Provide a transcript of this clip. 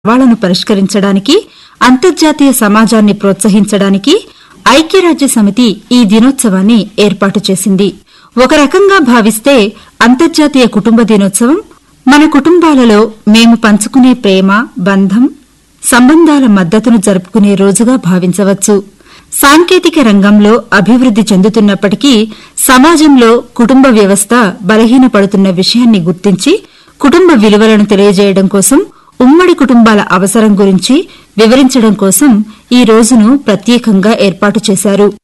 సవాళ్లను పరిష్కరించడానికి అంతర్జాతీయ సమాజాన్ని ప్రోత్సహించడానికి ఐక్యరాజ్య సమితి ఈ దినోత్సవాన్ని ఏర్పాటు చేసింది ఒక రకంగా భావిస్తే అంతర్జాతీయ కుటుంబ దినోత్సవం మన కుటుంబాలలో మేము పంచుకునే ప్రేమ బంధం సంబంధాల మద్దతును జరుపుకునే రోజుగా భావించవచ్చు సాంకేతిక రంగంలో అభివృద్ది చెందుతున్నప్పటికీ సమాజంలో కుటుంబ వ్యవస్థ బలహీనపడుతున్న విషయాన్ని గుర్తించి కుటుంబ విలువలను తెలియజేయడం కోసం ఉమ్మడి కుటుంబాల అవసరం గురించి వివరించడం కోసం ఈ రోజును ప్రత్యేకంగా ఏర్పాటు చేశారు